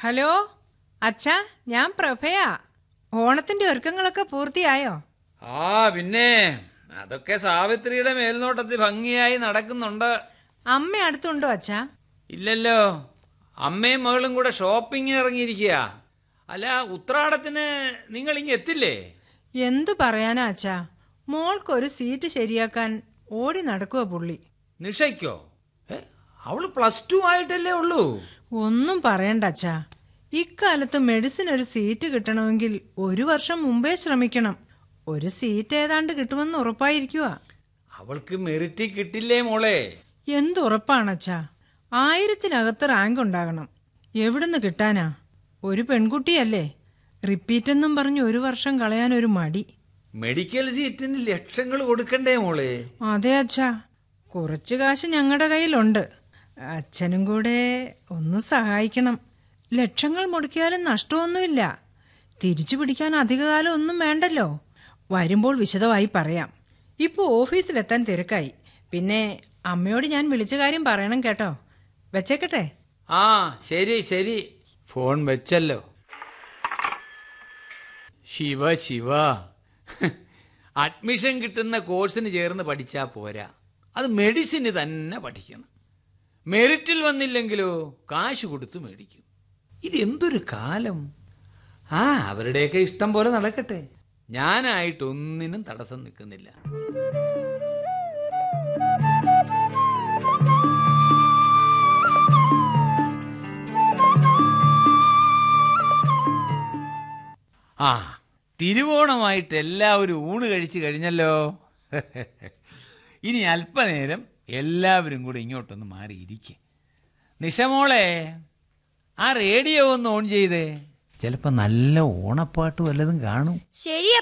hello അച്ഛാ ഞാൻ പ്രഭയാ ഓണത്തിന്റെ ഒരുക്കങ്ങളൊക്കെ പൂർത്തിയായോ ആ പിന്നെ അതൊക്കെ സാവിത്രിയുടെ മേൽനോട്ടത്തിൽ ഭംഗിയായി നടക്കുന്നുണ്ട് അമ്മ അടുത്തുണ്ടോ അച്ഛാ ഇല്ലല്ലോ അമ്മയും മകളും കൂടെ ഷോപ്പിംഗ് ഇറങ്ങിയിരിക്കുക അല്ല ഉത്രാടത്തിന് നിങ്ങൾ ഇങ്ങ് എത്തില്ലേ എന്തു പറയാനാ അച്ഛാ മോൾക്കൊരു സീറ്റ് ശരിയാക്കാൻ ഓടി നടക്കുക പുള്ളി നിഷയ്ക്കോ ഏ, അവള് പ്ലസ് ടു ആയിട്ടല്ലേ ഉള്ളൂ ഒന്നും പറയണ്ട അച്ഛാ ഇക്കാലത്ത് മെഡിസിൻ ഒരു സീറ്റ് കിട്ടണമെങ്കിൽ ഒരു വർഷം മുമ്പേ ശ്രമിക്കണം ഒരു സീറ്റ് ഏതാണ്ട് കിട്ടുമെന്ന് ഉറപ്പായിരിക്കുക അവൾക്ക് മെറിറ്റ് കിട്ടില്ലേ മോളെ എന്തുറപ്പാണച്ചാ ആയിരത്തിനകത്ത് റാങ്ക് ഉണ്ടാകണം എവിടുന്ന് കിട്ടാനാ ഒരു പെൺകുട്ടിയല്ലേ റിപ്പീറ്റ് എന്നും പറഞ്ഞ് ഒരു വർഷം കളയാൻ ഒരു മടി മെഡിക്കൽ സീറ്റിന് ലക്ഷങ്ങൾ കൊടുക്കണ്ടേ മോളെ അതെ അച്ഛാ കുറച്ച് കാശ് ഞങ്ങളുടെ കയ്യിലുണ്ട് അച്ഛനും കൂടെ ഒന്ന് സഹായിക്കണം ലക്ഷങ്ങൾ മുടക്കിയാലും നഷ്ടമൊന്നുമില്ല തിരിച്ചു പിടിക്കാൻ അധികകാലം ഒന്നും വേണ്ടല്ലോ വരുമ്പോൾ വിശദമായി പറയാം ഇപ്പോൾ ഓഫീസിലെത്താൻ തിരക്കായി പിന്നെ അമ്മയോട് ഞാൻ വിളിച്ച കാര്യം പറയണം കേട്ടോ വെച്ചേക്കട്ടെ ആ ശരി ശരി ഫോൺ വെച്ചല്ലോ ശിവ ശിവ അഡ്മിഷൻ കിട്ടുന്ന കോഴ്സിന് ചേർന്ന് പഠിച്ചാ പോരാ അത് മെഡിസിന് തന്നെ പഠിക്കണം മെറിറ്റിൽ വന്നില്ലെങ്കിലോ കാശ് കൊടുത്ത് മേടിക്കും ഇത് എന്തൊരു കാലം ആ അവരുടെയൊക്കെ ഇഷ്ടം പോലെ നടക്കട്ടെ ഞാനായിട്ടൊന്നിനും തടസ്സം നിൽക്കുന്നില്ല ആ തിരുവോണമായിട്ട് എല്ലാവരും ഊണ് കഴിച്ചു കഴിഞ്ഞല്ലോ ഇനി അല്പനേരം എല്ലാവരും കൂടി ഇങ്ങോട്ടൊന്ന് മാറിയിരിക്കെ നിഷമോളെ ആ റേഡിയോ ഒന്ന് ഓൺ ചെയ്തേ ചിലപ്പോ നല്ല ഓണപ്പാട്ട് വല്ലതും കാണും ശരി